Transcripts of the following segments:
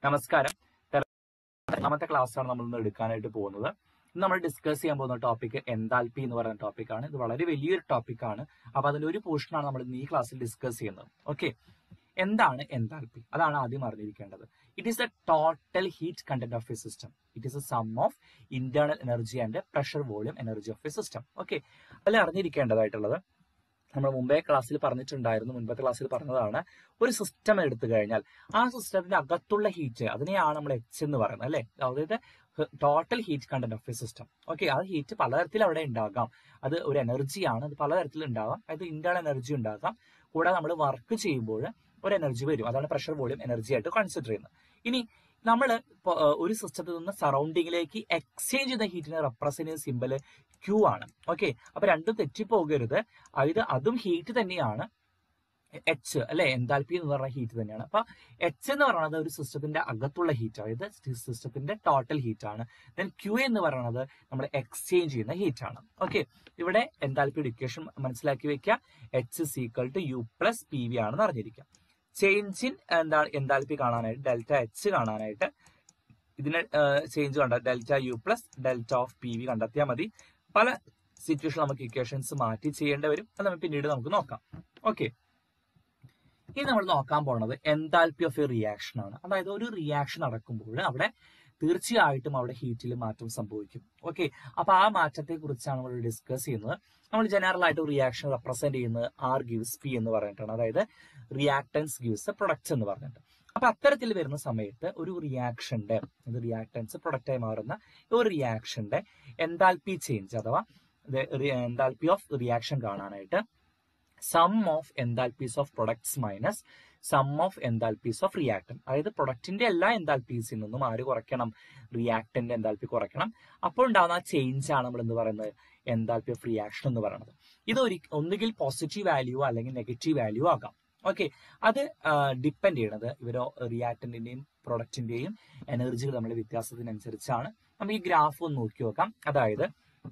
നമസ്കാരം രണ്ടാമത്തെ ക്ലാസ്സാണ് നമ്മൾ ഇന്ന് എടുക്കാനായിട്ട് പോകുന്നത് ഇന്ന് നമ്മൾ ഡിസ്കസ് ചെയ്യാൻ പോകുന്ന ടോപ്പിക് എന്താൽപി എന്ന് പറയുന്ന ടോപ്പിക്കാണ് ഇത് വളരെ വലിയൊരു ടോപ്പിക്കാണ് അപ്പൊ അതിന്റെ ഒരു പോർഷനാണ് നമ്മൾ ഇന്ന് ഈ ക്ലാസ്സിൽ ഡിസ്കസ് ചെയ്യുന്നത് ഓക്കെ എന്താണ് എന്താൽപി അതാണ് ആദ്യം അറിഞ്ഞിരിക്കേണ്ടത് it is a total heat content of a system it is a sum of internal energy and pressure volume energy of a system okay അതിൽ അറിഞ്ഞിരിക്കേണ്ടതായിട്ടുള്ളത് നമ്മൾ മുമ്പേ ക്ലാസ്സിൽ പറഞ്ഞിട്ടുണ്ടായിരുന്നു മുൻപത്തെ ക്ലാസ്സിൽ പറഞ്ഞതാണ് ഒരു സിസ്റ്റം എടുത്തു കഴിഞ്ഞാൽ ആ സിസ്റ്റത്തിന്റെ അകത്തുള്ള ഹീറ്റ് അതിനെയാണ് നമ്മൾ എച്ച് എന്ന് പറയുന്നത് അല്ലെ അതായത് total heat content of a system okay ആ ഹീറ്റ് പലതരത്തിൽ അവിടെ ഉണ്ടാകാം അത് ഒരു എനർജിയാണ് അത് പലതരത്തിൽ ഉണ്ടാകാം അത് ഇന്റേണൽ എനർജി ഉണ്ടാകാം കൂടാതെ നമ്മൾ വർക്ക് ചെയ്യുമ്പോൾ ഒരു എനർജി വരും അതാണ് പ്രഷർ വോളിയം എനർജി ആയിട്ട് കൺസിഡർ ചെയ്യുന്നത് ഇനി നമ്മൾ ഒരു സിസ്റ്റത്തിൽ നിന്ന് സറൗണ്ടിങ്ങിലേക്ക് എക്സ്ചേഞ്ച് ചെയ്യുന്ന ഹീറ്റിനെ റെപ്രസെന്റ് ചെയ്യുന്ന സിമ്പല് ക്യൂ ആണ് ഓക്കെ അപ്പൊ രണ്ടും തെറ്റിപ്പോകരുത് ഇത് അതും ഹീറ്റ് തന്നെയാണ് എച്ച് അല്ലെ എന്താൽപി എന്ന് പറഞ്ഞ ഹീറ്റ് തന്നെയാണ് അപ്പൊ എച്ച് എന്ന് പറയുന്നത് ഒരു സിസ്റ്റത്തിന്റെ അകത്തുള്ള ഹീറ്റ് അതായത് സിസ്റ്റത്തിന്റെ ടോട്ടൽ ഹീറ്റ് ആണ് ദെൻ ക്യൂ എന്ന് പറയുന്നത് നമ്മൾ എക്സ്ചേഞ്ച് ചെയ്യുന്ന ഹീറ്റ് ആണ് ഓക്കെ ഇവിടെ എന്താൽപി ഇക്വേഷൻ മനസ്സിലാക്കി വെക്കുക H is equal to U plus P V ആണെന്ന് അറിഞ്ഞിരിക്കുക ചേഞ്ച് ഇൻ എന്താണ് എന്താൽപി കാണാനായിട്ട് ഡെൽറ്റ എച്ച് കാണാനായിട്ട് ഇതിന് ചേഞ്ച് കണ്ട delta U plus delta of P V കണ്ടെത്തിയാൽ മതി പല സിറ്റുവേഷൻ നമുക്ക് ഇക്വേഷൻസ് മാറ്റി ചെയ്യേണ്ടി വരും അത് നമുക്ക് പിന്നീട് നമുക്ക് നോക്കാം ഓക്കെ ഇനി നമ്മൾ നോക്കാൻ പോണത് എന്താൽപി ഓഫ് എ റിയാക്ഷൻ ആണ് അതായത് ഒരു റിയാക്ഷൻ നടക്കുമ്പോൾ അവിടെ തീർച്ചയായിട്ടും അവിടെ ഹീറ്റിൽ മാറ്റം സംഭവിക്കും ഓക്കെ അപ്പൊ ആ മാറ്റത്തെ കുറിച്ചാണ് നമ്മൾ ഡിസ്കസ് ചെയ്യുന്നത് നമ്മൾ ജനറൽ ആയിട്ട് റിയാക്ഷൻ റെപ്രസെന്റ് ചെയ്യുന്നത് ആർ ഗിവ്സ് പി എന്ന് പറഞ്ഞിട്ടാണ് അതായത് റിയാക്ടൻസ് ഗിവ്സ് പ്രൊഡക്ട്സ് എന്ന് പറഞ്ഞിട്ട് അപ്പൊ അത്തരത്തിൽ വരുന്ന സമയത്ത് ഒരു റിയാക്ഷന്റെ റിയാക്ടൻസ് പ്രൊഡക്റ്റായി മാറുന്ന ഒരു റിയാക്ഷന്റെ എന്താൽപി ചേഞ്ച് അഥവാ എന്താൽപി ഓഫ് റിയാക്ഷൻ കാണാനായിട്ട് sum of enthalpies of products minus sum of enthalpies of reactant അതായത് പ്രൊഡക്റ്റിന്റെ എല്ലാ എന്താൽപീസിൽ നിന്നും ആര് കുറയ്ക്കണം റിയാക്ടന്റെ എന്താൽപി കുറയ്ക്കണം അപ്പോൾ ഉണ്ടാകുന്ന ചേഞ്ച് ആണ് നമ്മൾ എന്ത് പറയുന്നത് എന്താൽപി ഓഫ് റിയാക്ഷൻ എന്ന് പറയുന്നത് ഇത് ഒരു ഒന്നുകിൽ പോസിറ്റീവ് വാല്യൂ അല്ലെങ്കിൽ നെഗറ്റീവ് വാല്യൂ ആകാം ഓക്കെ അത് ഡിപ്പെൻഡ് ചെയ്യണത് ഇവരോ റിയാക്ടന്റിന്റെയും പ്രൊഡക്റ്റിന്റെയും എനർജികൾ തമ്മിലുള്ള വ്യത്യാസത്തിനനുസരിച്ചാണ് നമുക്ക് ഈ ഗ്രാഫ് ഒന്ന് നോക്കി നോക്കാം അതായത്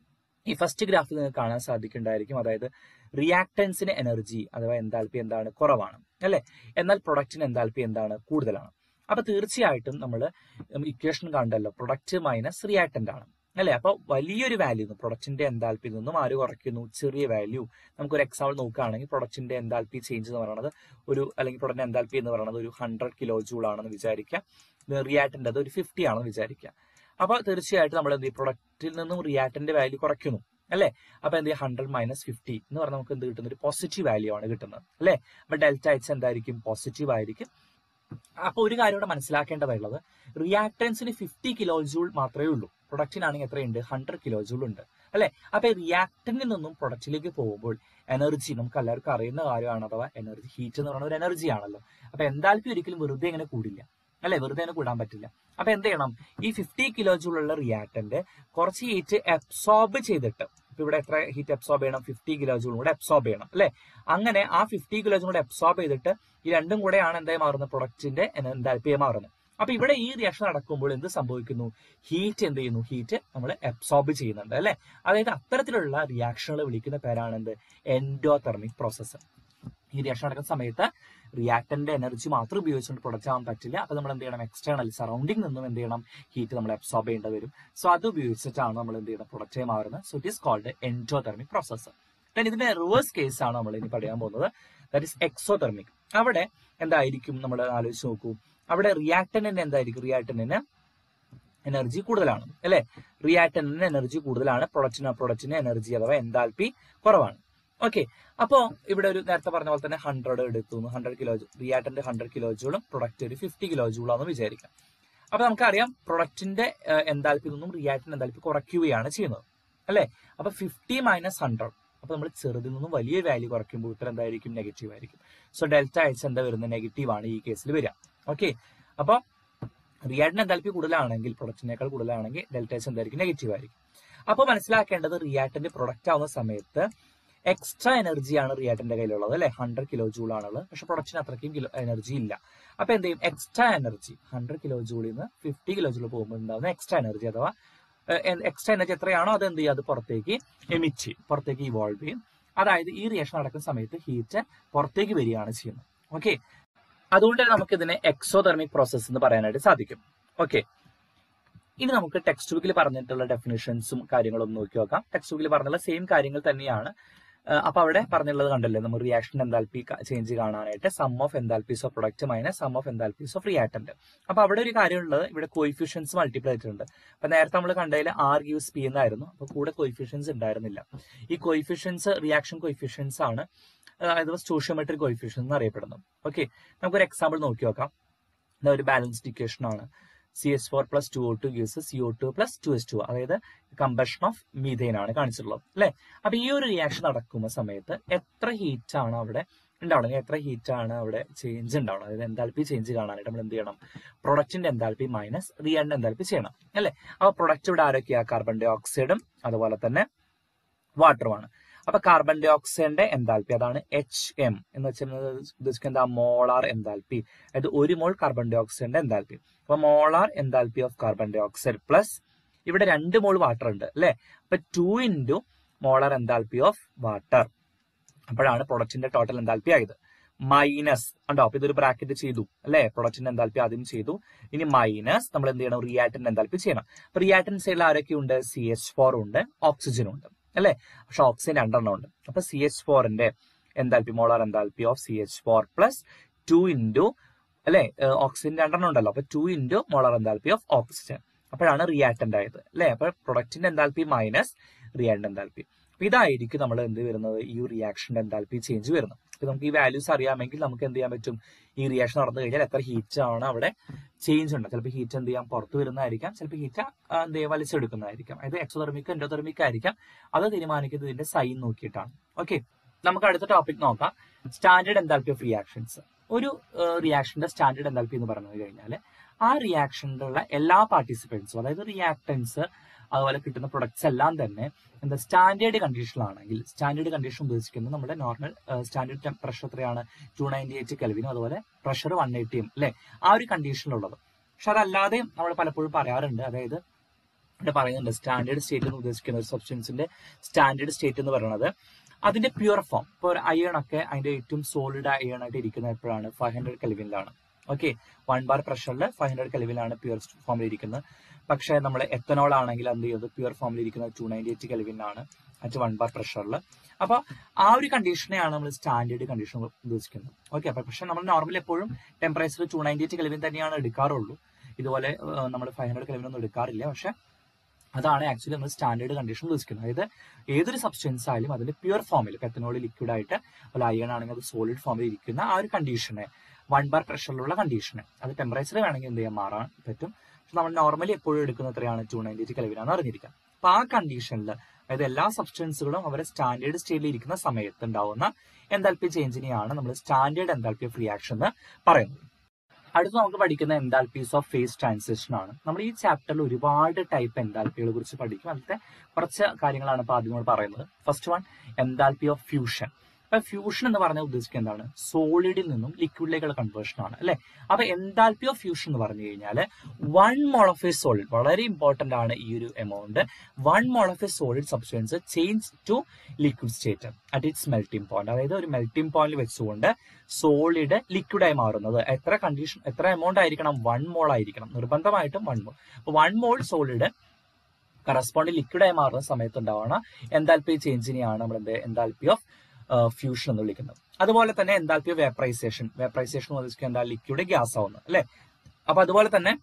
ഈ ഫസ്റ്റ് ഗ്രാഫിൽ നിങ്ങൾക്ക് കാണാൻ സാധിക്കുന്നുണ്ടായിരിക്കും അതായത് റിയാക്ടൻസിന് എനർജി അഥവാ എന്താൽപി എന്താണ് കുറവാണ് അല്ലെ എന്നാൽ പ്രൊഡക്റ്റിന് എന്താൽപി എന്താണ് കൂടുതലാണ് അപ്പൊ തീർച്ചയായിട്ടും നമ്മൾ ഇക്വേഷൻ കണ്ടല്ലോ പ്രൊഡക്റ്റ് മൈനസ് റിയാക്ടന്റ് ആണ് അല്ലെ അപ്പൊ വലിയൊരു വാല്യൂ പ്രൊഡക്റ്റിന്റെ എന്താൽപി നിന്നും ആര് കുറയ്ക്കുന്നു ചെറിയ വാല്യൂ നമുക്കൊരു എക്സാമ്പിൾ നോക്കുകയാണെങ്കിൽ പ്രൊഡക്റ്റിന്റെ എന്താൽപി ചേഞ്ച് എന്ന് പറയുന്നത് ഒരു അല്ലെങ്കിൽ പ്രൊഡക്റ്റിന്റെ എന്താൽപി എന്ന് പറയുന്നത് ഒരു ഹൺഡ്രഡ് കിലോ ജൂൾ ആണെന്ന് വിചാരിക്കുക റിയാക്ടന്റ് അത് ഒരു ഫിഫ്റ്റി ആണെന്ന് വിചാരിക്കുക അപ്പൊ തീർച്ചയായിട്ടും നമ്മൾ എന്ത് പ്രൊഡക്റ്റിൽ നിന്നും റിയാക്ടന്റെ വാല്യൂ കുറയ്ക്കുന്നു അല്ലെ അപ്പൊ എന്ത് ഹൺഡ്രഡ് മൈനസ് ഫിഫ്റ്റി എന്ന് പറഞ്ഞാൽ നമുക്ക് എന്ത് കിട്ടുന്നത് ഒരു പോസിറ്റീവ് വാല്യൂ ആണ് കിട്ടുന്നത് അല്ലെ അപ്പൊ ഡെൽറ്റ എച്ച് എന്തായിരിക്കും പോസിറ്റീവ് ആയിരിക്കും അപ്പൊ ഒരു കാര്യം ഇവിടെ മനസ്സിലാക്കേണ്ടതായുള്ളത് റിയാക്ടൻസിന് ഫിഫ്റ്റി കിലോ ജൂൾ മാത്രമേ ഉള്ളൂ പ്രൊഡക്റ്റിനാണെങ്കിൽ എത്രയുണ്ട് ഹൺഡ്രഡ് കിലോ ജൂൾ ഉണ്ട് അല്ലെ അപ്പൊ റിയാക്ടന്റിൽ നിന്നും പ്രൊഡക്റ്റിലേക്ക് പോകുമ്പോൾ എനർജി നമുക്ക് എല്ലാവർക്കും അറിയുന്ന കാര്യമാണ് അഥവാ എനർജി ഹീറ്റ് എന്ന് പറയുന്ന ഒരു എനർജി ആണല്ലോ അപ്പൊ എന്തായാലും ഒരിക്കലും വെറുതെ ഇങ്ങനെ കൂടില്ല അല്ലെ വെറുതെ തന്നെ കൂടാൻ പറ്റില്ല അപ്പൊ എന്ത് ചെയ്യണം ഈ ഫിഫ്റ്റി കിലോ ജൂൾ ഉള്ള റിയാക്ടന്റ് കുറച്ച് ഹീറ്റ് അബ്സോർബ് ചെയ്തിട്ട് ഇപ്പൊ ഇവിടെ എത്ര ഹീറ്റ് അബ്സോർബ് ചെയ്യണം ഫിഫ്റ്റി കിലോ ജൂളും കൂടെ അബ്സോർബ് ചെയ്യണം അല്ലെ അങ്ങനെ ആ ഫിഫ്റ്റി കിലോ ജൂൾ കൂടെ അബ്സോർബ് ചെയ്തിട്ട് ഈ രണ്ടും കൂടെയാണ് എന്തായി മാറുന്നത് പ്രൊഡക്റ്റിന്റെ എന്താൽപ്പിയെ മാറുന്നത് അപ്പൊ ഇവിടെ ഈ റിയാക്ഷൻ നടക്കുമ്പോൾ എന്ത് സംഭവിക്കുന്നു ഹീറ്റ് എന്ത് ചെയ്യുന്നു ഹീറ്റ് നമ്മൾ അബ്സോർബ് ചെയ്യുന്നുണ്ട് അല്ലെ അതായത് അത്തരത്തിലുള്ള റിയാക്ഷനുകൾ വിളിക്കുന്ന പേരാണ് എന്ത് എൻഡോതെർമിക് പ്രോസസ്സ് ഈ റിയാക്ഷൻ നടക്കുന്ന സമയത്ത് റിയാക്ടന്റെ എനർജി മാത്രം ഉപയോഗിച്ചുകൊണ്ട് പ്രൊഡക്റ്റ് ആവാൻ പറ്റില്ല അപ്പൊ നമ്മൾ എന്ത് ചെയ്യണം എക്സ്റ്റേണൽ സറൗണ്ടിങ് നിന്നും എന്ത് ചെയ്യണം ഹീറ്റ് നമ്മൾ അബ്സോർബ് ചെയ്യേണ്ടി വരും സോ അത് ഉപയോഗിച്ചിട്ടാണ് നമ്മൾ എന്ത് ചെയ്യുന്നത് പ്രൊഡക്റ്റ് മാറുന്നത് so it is cold endothermic process then ഇതിന്റെ റിവേഴ്സ് കേസ് ആണ് നമ്മൾ ഇനി പറയാൻ പോകുന്നത് ദാറ്റ് ഇസ് എക്സോതെർമിക് അവിടെ എന്തായിരിക്കും നമ്മൾ ആലോചിച്ച് നോക്കൂ അവിടെ റിയാക്ടന്റിന് എന്തായിരിക്കും റിയാക്ടന്റിന് എനർജി കൂടുതലാണ് അല്ലെ റിയാക്ടന്റിന് എനർജി കൂടുതലാണ് പ്രൊഡക്റ്റിന് പ്രൊഡക്റ്റിന് എനർജി അഥവാ എന്താൽപി കുറവാണ് ഓക്കെ അപ്പോ ഇവിടെ ഒരു നേരത്തെ പറഞ്ഞ പോലെ തന്നെ ഹൺഡ്രഡ് എടുത്തു hundred kilo reactant hundred kilo ജൂളും പ്രൊഡക്റ്റ് ഒരു ഫിഫ്റ്റി കിലോ ജൂളാന്ന് വിചാരിക്കാം അപ്പൊ നമുക്കറിയാം പ്രൊഡക്റ്റിന്റെ എന്താൽപ്പി നിന്നും റിയാക്ടന്റ് എന്താൽപ്പി കുറയ്ക്കുകയാണ് ചെയ്യുന്നത് അല്ലെ അപ്പൊ ഫിഫ്റ്റി മൈനസ് ഹൺഡ്രഡ് അപ്പൊ നമ്മൾ ചെറുതിൽ നിന്നും വലിയ വാല്യൂ കുറയ്ക്കുമ്പോൾ ഉത്തരം എന്തായിരിക്കും നെഗറ്റീവ് ആയിരിക്കും സോ ഡെൽറ്റ എച്ച് എന്താ വരുന്നത് നെഗറ്റീവ് ആണ് ഈ കേസിൽ വരിക ഓക്കെ അപ്പൊ റിയാക്ടന്റ് എന്താൽപ്പി കൂടുതലാണെങ്കിൽ പ്രൊഡക്റ്റിനേക്കാൾ കൂടുതലാണെങ്കിൽ ഡെൽറ്റ എച്ച് എന്തായിരിക്കും നെഗറ്റീവ് ആയിരിക്കും അപ്പൊ മനസ്സിലാക്കേണ്ടത് റിയാക്ടന്റ് പ്രൊഡക്റ്റ് ആവുന്ന സമയത്ത് എക്സ്ട്രാ എനർജിയാണ് റിയാക്ടന്റെ കയ്യിലുള്ളത് അല്ലെ ഹൺഡ്രഡ് കിലോ ജൂൾ ആണുള്ളത് പക്ഷെ പ്രൊഡക്റ്റിന് അത്രയ്ക്കും കിലോ എനർജി ഇല്ല അപ്പൊ എന്ത് ചെയ്യും എക്സ്ട്രാ എനർജി ഹൺഡ്രഡ് കിലോ ജൂളിൽ നിന്ന് ഫിഫ്റ്റി കിലോ ജൂൾ പോകുമ്പോൾ ഉണ്ടാകുന്ന എക്സ്ട്രാ എനർജി അഥവാ എക്സ്ട്രാ എനർജി എത്രയാണോ അത് എന്ത് ചെയ്യും അത് പുറത്തേക്ക് എമിറ്റ് ചെയ്യും പുറത്തേക്ക് ഇവോൾവ് ചെയ്യും അതായത് ഈ റിയാക്ഷൻ നടക്കുന്ന സമയത്ത് ഹീറ്റ് പുറത്തേക്ക് വരികയാണ് ചെയ്യുന്നത് ഓക്കെ അതുകൊണ്ട് തന്നെ നമുക്ക് ഇതിനെ എക്സോതെർമിക് പ്രോസസ് എന്ന് പറയാനായിട്ട് സാധിക്കും ഓക്കെ ഇനി നമുക്ക് ടെക്സ്റ്റ് ബുക്കിൽ പറഞ്ഞിട്ടുള്ള ഡെഫിനിഷൻസും കാര്യങ്ങളും ഒന്ന് നോക്കി നോക്കാം ടെക്സ്റ്റ് ബുക്കിൽ പറഞ്ഞുള്ള സെയിം കാര്യങ്ങൾ തന്നെയാണ് ഏഹ് അപ്പൊ അവിടെ പറഞ്ഞുള്ളത് കണ്ടല്ലേ നമ്മൾ റിയാക്ഷൻ എന്താൽപി ചേഞ്ച് കാണാനായിട്ട് sum of enthalpies of product minus sum of enthalpies of reactant അപ്പൊ അവിടെ ഒരു കാര്യമുള്ളത് ഇവിടെ കോയിഫിഷ്യൻസ് മൾട്ടിപ്ലൈ ചെയ്തിട്ടുണ്ട് അപ്പൊ നേരത്തെ നമ്മൾ കണ്ടതിൽ ആർ യൂസ് പി എന്നായിരുന്നു അപ്പൊ കൂടെ കോയിഫിഷ്യൻസ് ഉണ്ടായിരുന്നില്ല ഈ കോയിഫിഷ്യൻസ് റിയാക്ഷൻ കോയിഫിഷ്യൻസ് ആണ് അതായത് സ്റ്റോഷ്യോമെട്രിക് കോയിഫിഷ്യൻസ് എന്ന് അറിയപ്പെടുന്നത് ഓക്കെ നമുക്കൊരു എക്സാമ്പിൾ നോക്കി നോക്കാം ഇതാ ഒരു ബാലൻസ്ഡ് ഇക്വേഷൻ ആണ് C S four plus two O two gives C O two plus two S two അതായത് കമ്പഷൻ ഓഫ് മീഥെയിൻ ആണ് കാണിച്ചിട്ടുള്ളത് അല്ലെ അപ്പൊ ഈ ഒരു റിയാക്ഷൻ നടക്കുന്ന സമയത്ത് എത്ര ഹീറ്റ് ആണ് അവിടെ ഉണ്ടാവണം എത്ര ഹീറ്റ് ആണ് അവിടെ ചേഞ്ച് ഉണ്ടാവണം അതായത് എന്താൽപി ചേഞ്ച് കാണാനായിട്ട് നമ്മൾ എന്ത് ചെയ്യണം പ്രൊഡക്റ്റിന്റെ എന്താൽപി മൈനസ് റിയാക്ടിന്റെ എന്താൽപി ചെയ്യണം അല്ലെ അപ്പൊ പ്രൊഡക്റ്റ് ഇവിടെ ആരൊക്കെയാ കാർബൺ ഡൈ ഓക്സൈഡും അതുപോലെ തന്നെ വാട്ടറുമാണ് അപ്പൊ കാർബൺ ഡൈ ഓക്സൈഡിന്റെ എന്താൽപി അതാണ് എച്ച് എം എന്ന് വെച്ചാൽ ഉദ്ദേശിക്കുന്നത് എന്താ മോളാർ എന്താൽപി അതായത് ഒരു മോൾ കാർബൺ ഡൈ ഓക്സൈഡിന്റെ എന്താൽപി അപ്പൊ molar enthalpy of carbon dye dioxide plus ഇവിടെ രണ്ട് മോൾ വാട്ടർ ഉണ്ട് അല്ലെ അപ്പൊ two into molar enthalpy of water അപ്പോഴാണ് പ്രൊഡക്റ്റിന്റെ ടോട്ടൽ എന്താൽപി ആയത് മൈനസ് ഉണ്ടോ അപ്പൊ ഇതൊരു ബ്രാക്കറ്റ് ചെയ്തു അല്ലെ പ്രൊഡക്റ്റിന്റെ എന്താൽപി ആദ്യം ചെയ്തു ഇനി മൈനസ് നമ്മൾ എന്ത് ചെയ്യണം റിയാക്ടന്റ് എന്താൽപി ചെയ്യണം അപ്പൊ റിയാക്ടന്റ് സൈഡിൽ ആരൊക്കെ ഉണ്ട് സി എച്ച് ഫോർ ഉണ്ട് ഓക്സിജൻ ഉണ്ട് അല്ലെ പക്ഷെ ഓക്സിജൻ രണ്ടെണ്ണം ഉണ്ട് അപ്പൊ സി എച്ച് ഫോറിന്റെ enthalpy molar enthalpy of C H four plus two into അല്ലെ ഓക്സിജൻ രണ്ടെണ്ണം ഉണ്ടല്ലോ അപ്പൊ two into molar enthalpy of oxygen അപ്പോഴാണ് റിയാക്ടന്റ് ആയത് അല്ലെ അപ്പൊ പ്രൊഡക്റ്റിന്റെ എന്താൽപി മൈനസ് റിയാക്ടന്റ് എന്താൽപി അപ്പൊ ഇതായിരിക്കും നമ്മൾ എന്ത് വരുന്നത് ഈ റിയാക്ഷന്റെ എന്താൽപി ചേഞ്ച് വരുന്നത് അപ്പൊ നമുക്ക് ഈ വാല്യൂസ് അറിയാമെങ്കിൽ നമുക്ക് എന്ത് ചെയ്യാൻ പറ്റും ഈ റിയാക്ഷൻ നടന്നു കഴിഞ്ഞാൽ എത്ര ഹീറ്റ് ആണ് അവിടെ ചേഞ്ച് ഉണ്ട് ചിലപ്പോൾ ഹീറ്റ് എന്ത് ചെയ്യാം പുറത്ത് വരുന്നതായിരിക്കാം ചിലപ്പോൾ ഹീറ്റ് എന്ത് ചെയ്യാം വലിച്ചെടുക്കുന്നതായിരിക്കാം അതായത് എക്സോതെർമിക് എൻഡോതെർമിക് ആയിരിക്കാം അത് തീരുമാനിക്കുന്നത് ഇതിന്റെ സൈൻ നോക്കിയിട്ടാണ് ഓക്കെ നമുക്ക് അടുത്ത ടോപ്പിക് നോക്കാം സ്റ്റാൻഡേർഡ് എന്താൽപി ഓഫ് റിയാക്ഷൻസ് ഒരു റിയാക്ഷന്റെ സ്റ്റാൻഡേർഡ് എന്താൽപി എന്ന് പറഞ്ഞു കഴിഞ്ഞാൽ ആ റിയാക്ഷനിലുള്ള എല്ലാ പാർട്ടിസിപ്പൻസും അതായത് റിയാക്ടൻസ് അതുപോലെ കിട്ടുന്ന പ്രൊഡക്ട്സ് എല്ലാം തന്നെ എന്താ സ്റ്റാൻഡേർഡ് കണ്ടീഷനിലാണെങ്കിൽ സ്റ്റാൻഡേർഡ് കണ്ടീഷൻ ഉദ്ദേശിക്കുന്നത് നമ്മുടെ നോർമൽ സ്റ്റാൻഡേർഡ് പ്രഷർ എത്രയാണ് ടു നയൻറ്റി എയ്റ്റ് കെൽവിനും അതുപോലെ പ്രഷർ വൺ എയ്റ്റിയും അല്ലെ ആ ഒരു കണ്ടീഷനിലുള്ളത് പക്ഷെ അതല്ലാതെ നമ്മൾ പലപ്പോഴും പറയാറുണ്ട് അതായത് ഇവിടെ പറയുന്നുണ്ട് സ്റ്റാൻഡേർഡ് സ്റ്റേറ്റ് എന്ന് ഉദ്ദേശിക്കുന്ന ഒരു സബ്സ്റ്റൻസിന്റെ സ്റ്റാൻഡേർഡ് സ്റ്റേറ്റ് എന്ന് പറയുന്നത് അതിന്റെ പ്യുവർ ഫോം ഇപ്പോൾ ഒരു അയൺ ഒക്കെ അതിന്റെ ഏറ്റവും സോളിഡ് അയൺ ആയിട്ട് ഇരിക്കുന്നത് എപ്പോഴാണ് ഫൈവ് ഹൺഡ്രഡ് കെൽവിനിലാണ് ഓക്കെ വൺ ബാർ പ്രഷറിൽ ഫൈവ് ഹൺഡ്രഡ് കെൽവിനിലാണ് പ്യുവർ ഫോമിൽ ഇരിക്കുന്നത് പക്ഷേ നമ്മൾ എത്തനോൾ ആണെങ്കിൽ എന്ത് ചെയ്യുന്നത് പ്യുവർ ഫോമിൽ ഇരിക്കുന്നത് ടു നയൻറ്റി എയ്റ്റ് കെൽവിനാണ് അറ്റ് വൺ ബാർ പ്രഷറിൽ അപ്പോൾ ആ ഒരു കണ്ടീഷനെയാണ് നമ്മൾ സ്റ്റാൻഡേർഡ് കണ്ടീഷൻ ഉദ്ദേശിക്കുന്നത് ഓക്കെ അപ്പൊ പക്ഷെ നമ്മൾ നോർമലി എപ്പോഴും temperature two ninety eight kelvin തന്നെയാണ് എടുക്കാറുള്ളൂ ഇതുപോലെ നമ്മൾ ഫൈവ് ഹൺഡ്രഡ് കെൽവിൻ ഒന്നും എടുക്കാറില്ല പക്ഷെ അതാണ് ആക്ച്വലി നമ്മൾ സ്റ്റാൻഡേർഡ് കണ്ടീഷൻ ഉദ്ദേശിക്കുന്നത് അതായത് ഏതൊരു സബ്സ്റ്റൻസ് ആയാലും അതിന്റെ പ്യുവർ ഫോമിൽ എത്തനോൾ ലിക്വിഡ് ആയിട്ട് അതുപോലെ അയൺ ആണെങ്കിൽ അത് സോളിഡ് ഫോമിൽ ഇരിക്കുന്ന ആ ഒരു കണ്ടീഷനെ വൺ ബാർ പ്രഷറിലുള്ള കണ്ടീഷന് അത് ടെമ്പറേച്ചർ വേണമെങ്കിൽ എന്ത് ചെയ്യാൻ മാറാൻ പറ്റും പക്ഷെ നമ്മൾ നോർമലി എപ്പോഴും എടുക്കുന്ന എത്രയാണ് ടു നയൻറ്റി എയ്റ്റ് കെൽവിനാന്ന് അറിഞ്ഞിരിക്കാം അപ്പൊ ആ കണ്ടീഷനിൽ അതായത് എല്ലാ സബ്സ്റ്റൻസുകളും അവരെ സ്റ്റാൻഡേർഡ് സ്റ്റേറ്റിൽ ഇരിക്കുന്ന സമയത്ത് ഉണ്ടാവുന്ന എന്താൽപി ചേഞ്ചിനെയാണ് നമ്മൾ സ്റ്റാൻഡേർഡ് എന്താൽപി ഓഫ് റിയാക്ഷൻ എന്ന് പറയുന്നത് അടുത്ത് നമുക്ക് പഠിക്കുന്ന എന്താൽപീസ് ഓഫ് ഫേസ് ട്രാൻസിഷൻ ആണ് നമ്മൾ ഈ ചാപ്റ്ററിൽ ഒരുപാട് ടൈപ്പ് എന്താൽപ്പികളെ കുറിച്ച് പഠിക്കും അതിലത്തെ കുറച്ച് കാര്യങ്ങളാണ് ഇപ്പോൾ ആദ്യം നമ്മൾ പറയുന്നത് first one enthalpy of fusion അപ്പൊ ഫ്യൂഷൻ എന്ന് പറഞ്ഞാൽ ഉദ്ദേശിക്കുന്നത് എന്താണ് സോളിഡിൽ നിന്നും ലിക്വിഡിലേക്കുള്ള കൺവേർഷൻ ആണ് അല്ലെ അപ്പൊ എന്താൽപി ഓഫ് ഫ്യൂഷൻ എന്ന് പറഞ്ഞു കഴിഞ്ഞാൽ one mole of a solid വളരെ ഇമ്പോർട്ടന്റ് ആണ് ഈ ഒരു amount one mole of a solid substance change to liquid state at its melting point അതായത് ഒരു മെൽറ്റിംഗ് പോയിന്റിൽ വെച്ചുകൊണ്ട് സോളിഡ് ലിക്വിഡായി മാറുന്നത് എത്ര കണ്ടീഷൻ എത്ര എമൗണ്ട് ആയിരിക്കണം വൺ മോൾ ആയിരിക്കണം നിർബന്ധമായിട്ടും one mole one mole solid corresponding ലിക്വിഡായി മാറുന്ന സമയത്ത് ഉണ്ടാവുന്ന എന്താൽപി ചേഞ്ചിനെയാണ് നമ്മൾ എന്ത് എന്താൽപി ഓഫ് ഫ്യൂഷൻ എന്ന് വിളിക്കുന്നത് അതുപോലെ തന്നെ എന്താൽപി ഓഫ് വേപ്പറൈസേഷൻ വേപ്പറൈസേഷൻ എന്ന് ഉദ്ദേശിക്കുന്നത് എന്താ ലിക്വിഡ് ഗ്യാസ് ആവുന്നത് അല്ലെ അപ്പൊ അതുപോലെ തന്നെ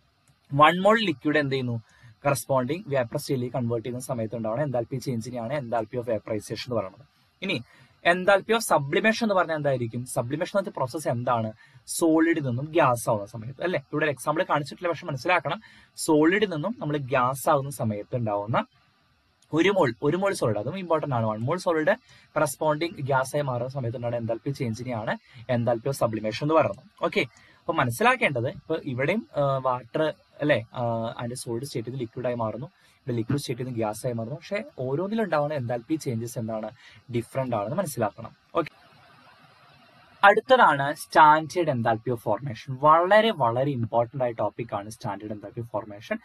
വൺ മോൾ ലിക്വിഡ് എന്ത് ചെയ്യുന്നു കറസ്പോണ്ടിങ് വേപ്പർ സ്റ്റേറ്റിലേക്ക് കൺവേർട്ട് ചെയ്യുന്ന സമയത്ത് ഉണ്ടാവുന്ന എന്താൽപി ചേഞ്ചിനെയാണ് എന്താൽപി ഓഫ് വേപ്പറൈസേഷൻ എന്ന് പറയുന്നത് ഇനി എന്താൽപി ഓഫ് സബ്ലിമേഷൻ എന്ന് പറഞ്ഞാൽ എന്തായിരിക്കും സബ്ലിമേഷൻ എന്ന പ്രോസസ്സ് എന്താണ് സോളിഡിൽ നിന്നും ഗ്യാസ് ആവുന്ന സമയത്ത് അല്ലെ ഇവിടെ എക്സാമ്പിൾ കാണിച്ചിട്ടില്ല പക്ഷെ മനസ്സിലാക്കണം സോളിഡിൽ നിന്നും നമ്മൾ ഗ്യാസ് ആവുന്ന സമയത്ത് ഉണ്ടാവുന്ന ഒരു മോൾ ഒരു മോൾ സോളിഡ് അതും ഇമ്പോർട്ടന്റ് ആണ് one mole solid corresponding gas ആയി മാറുന്ന സമയത്ത് ഉണ്ടാകുന്ന എന്താൽപി ചേഞ്ചിനെയാണ് എന്താൽപി ഓഫ് സബ്ലിമേഷൻ എന്ന് പറയുന്നത് ഓക്കെ അപ്പൊ മനസ്സിലാക്കേണ്ടത് ഇപ്പൊ ഇവിടെയും വാട്ടർ അല്ലെ അതിന്റെ സോളിഡ് സ്റ്റേറ്റിൽ നിന്ന് ലിക്വിഡ് ആയി മാറുന്നു ഇവിടെ ലിക്വിഡ് സ്റ്റേറ്റിൽ നിന്ന് ഗ്യാസ് ആയി മാറുന്നു പക്ഷെ ഓരോന്നിലും ഉണ്ടാവുന്ന എന്താൽപി ചേഞ്ചസ് എന്താണ് ഡിഫറെന്റ് ആണെന്ന് മനസ്സിലാക്കണം ഓക്കെ അടുത്തതാണ് സ്റ്റാൻഡേർഡ് എന്താൽപി ഓഫ് ഫോർമേഷൻ വളരെ വളരെ ഇമ്പോർട്ടന്റ് ആയ ടോപ്പിക് ആണ് സ്റ്റാൻഡേർഡ് എന്താൽപി ഫോർമേഷൻ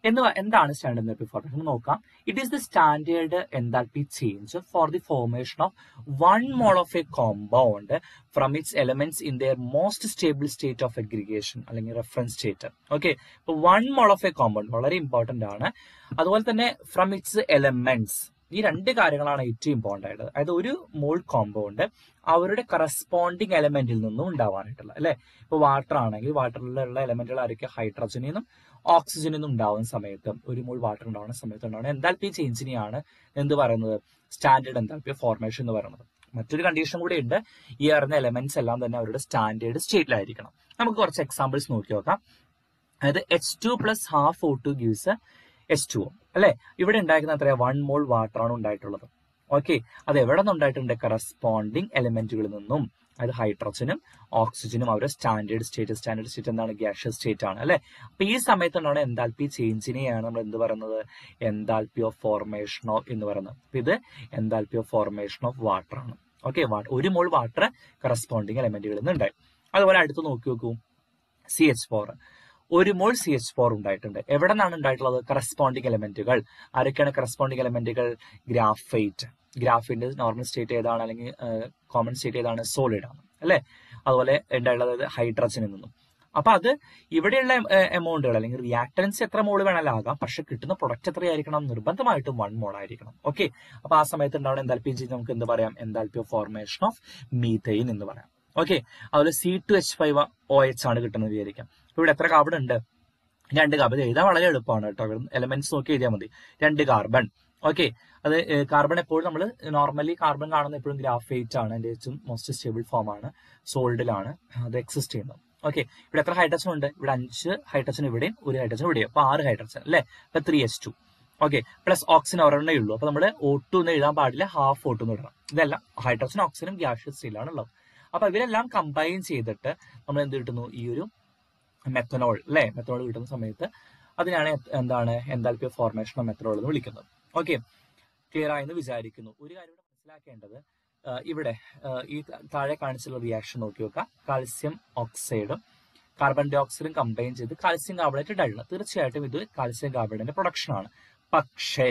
എന്ന് പ- എന്താണ് സ്റ്റാൻഡേർഡ് എന്തൽപി ഫോർമേഷൻ നോക്കാം it is the standard enthalpy change for the formation of one mole of a compound from its elements in their most stable state of aggregation അല്ലെങ്കിൽ reference state okay ഇപ്പൊ one mole of a compound വളരെ important ആണ് അതുപോലെ തന്നെ from its elements ഈ രണ്ട് കാര്യങ്ങളാണ് ഏറ്റവും ഇമ്പോർട്ടന്റ് ആയിട്ട് അതായത് ഒരു മോൾ കോമ്പൗണ്ട് അവരുടെ കറസ്പോണ്ടിങ് എലമെന്റിൽ നിന്നും ഉണ്ടാവാനായിട്ടുള്ള അല്ലെ ഇപ്പൊ വാട്ടർ ആണെങ്കിൽ വാട്ടറിലുള്ള എലമെന്റുകൾ ആരൊക്കെ ഹൈഡ്രജനിൽ നിന്നും ഓക്സിജനിൽ നിന്നും ഉണ്ടാവുന്ന സമയത്ത് ഒരു മോൾ വാട്ടർ ഉണ്ടാവുന്ന സമയത്ത് ഉണ്ടാവുന്ന എന്താൽപി ചേഞ്ചിനെയാണ് എന്ത് പറയുന്നത് സ്റ്റാൻഡേർഡ് എന്താൽപി ഫോർമേഷൻ എന്ന് പറയുന്നത് മറ്റൊരു കണ്ടീഷൻ കൂടി ഉണ്ട് ഈ അറിഞ്ഞ എലമെന്റ്സ് എല്ലാം തന്നെ അവരുടെ സ്റ്റാൻഡേർഡ് സ്റ്റേറ്റിലായിരിക്കണം നമുക്ക് കുറച്ച് എക്സാമ്പിൾസ് നോക്കി നോക്കാം അതായത് H two plus half O two gives H two അല്ലെ ഇവിടെ ഉണ്ടായിരിക്കുന്ന എത്രയാ വൺ മോൾ വാട്ടർ ആണ് ഉണ്ടായിട്ടുള്ളത് ഓക്കെ അത് എവിടെ നിന്ന് ഉണ്ടായിട്ടുണ്ട് കറസ്പോണ്ടിങ് എലിമെന്റുകളിൽ നിന്നും അതായത് ഹൈഡ്രജനും ഓക്സിജനും അവരുടെ സ്റ്റാൻഡേർഡ് സ്റ്റേറ്റ് സ്റ്റാൻഡേർഡ് സ്റ്റേറ്റ് എന്താണ് ഗ്യാഷ്യസ് സ്റ്റേറ്റ് ആണ് അല്ലെ അപ്പൊ ഈ സമയത്ത് ഉണ്ടാവുന്ന എന്താൽപി ചേഞ്ചിനെയാണ് നമ്മൾ എന്ത് പറയുന്നത് എന്താൽപി ഓഫ് ഫോർമേഷൻ ഓഫ് എന്ന് പറയുന്നത് അപ്പൊ ഇത് enthalpy of formation of water ആണ് ഓക്കെ ഒരു മോൾ വാട്ടർ കറസ്പോണ്ടിങ് എലിമെന്റുകളിൽ നിന്ന് ഉണ്ടായി അതുപോലെ അടുത്ത് നോക്കി നോക്കൂ സി എച്ച് ഫോർ ഒരു മോൾ സി എച്ച് ഫോർ ഉണ്ടായിട്ടുണ്ട് എവിടെ നിന്നാണ് ഉണ്ടായിട്ടുള്ളത് കറസ്പോണ്ടിങ് എലമെന്റുകൾ ആരൊക്കെയാണ് കറസ്പോണ്ടിങ് എലമെന്റുകൾ ഗ്രാഫൈറ്റ് ഗ്രാഫിന്റെ നോർമൽ സ്റ്റേറ്റ് ഏതാണ് അല്ലെങ്കിൽ കോമൺ സ്റ്റേറ്റ് ഏതാണ് സോളിഡ് ആണ് അല്ലെ അതുപോലെ ഉണ്ടായിട്ടുള്ളത് ഹൈഡ്രജനിൽ നിന്നും അപ്പൊ അത് ഇവിടെയുള്ള എമൗണ്ടുകൾ അല്ലെങ്കിൽ റിയാക്ടൻസ് എത്ര മോൾ വേണമെങ്കിലും ആകാം പക്ഷെ കിട്ടുന്ന പ്രൊഡക്റ്റ് എത്രയായിരിക്കണം നിർബന്ധമായിട്ടും വൺ മോൾ ആയിരിക്കണം ഓക്കെ അപ്പൊ ആ സമയത്ത് ഉണ്ടാവുന്ന എന്താൽപി ചേഞ്ച് നമുക്ക് എന്ത് പറയാം enthalpy of formation of methane എന്ന് പറയാം ഓക്കെ അതുപോലെ C two H five O H ആണ് കിട്ടുന്നത് വിചാരിക്കാം ഇപ്പൊ ഇവിടെ എത്ര കാർബൺ ഉണ്ട് രണ്ട് കാർബൺ ഇത് എഴുതാൻ വളരെ എളുപ്പമാണ് കേട്ടോ എലമെന്റ്സ് നോക്കി എഴുതിയാൽ മതി രണ്ട് കാർബൺ ഓക്കെ അത് കാർബൺ എപ്പോഴും നമ്മൾ നോർമലി കാർബൺ കാണുന്ന എപ്പോഴും ഗ്രാഫൈറ്റ് ആണ് അതിന്റെ ഏറ്റവും മോസ്റ്റ് സ്റ്റേബിൾ ഫോം ആണ് സോൾഡിലാണ് അത് എക്സിസ്റ്റ് ചെയ്യുന്നത് ഓക്കെ ഇവിടെ എത്ര ഹൈഡ്രജൻ ഉണ്ട് ഇവിടെ അഞ്ച് ഹൈഡ്രജൻ ഇവിടെയും ഒരു ഹൈഡ്രജൻ ഇവിടെയും അപ്പൊ ആറ് ഹൈഡ്രജൻ അല്ലെ അപ്പൊ three H two okay plus oxygen ഒരെണ്ണേ ഉള്ളൂ അപ്പൊ നമ്മൾ ഒ ടു എന്ന് എഴുതാൻ പാടില്ല ഹാഫ് ഒ ടു എന്ന് ഇടണം ഇതെല്ലാം ഹൈഡ്രജൻ ഓക്സിജനും ഗ്യാഷ്യസ് സ്റ്റീലാണ് ഉള്ളത് അപ്പൊ ഇവരെല്ലാം കമ്പൈൻ ചെയ്തിട്ട് നമ്മൾ എന്ത് കിട്ടുന്നു ഈ ഒരു മെത്തനോൾ അല്ലെ മെത്തനോൾ കിട്ടുന്ന സമയത്ത് അതിനാണ് എന്താണ് എന്താൽപി ഫോർമേഷൻ ഓഫ് മെത്തനോൾ എന്ന് വിളിക്കുന്നത് ഓക്കെ ക്ലിയർ ആയെന്ന് വിചാരിക്കുന്നു ഒരു കാര്യം ഇവിടെ മനസ്സിലാക്കേണ്ടത് ഇവിടെ ഈ താഴെ കാണിച്ചുള്ള റിയാക്ഷൻ നോക്കി നോക്കാം കാൽസ്യം ഓക്സൈഡും കാർബൺ ഡൈ ഓക്സൈഡും കമ്പൈൻ ചെയ്ത് കാൽസ്യം കാർബണേറ്റ് ഉണ്ടായിട്ടുണ്ട് തീർച്ചയായിട്ടും ഇത് കാൽസ്യം കാർബണേറ്റിന്റെ പ്രൊഡക്ഷൻ ആണ് പക്ഷേ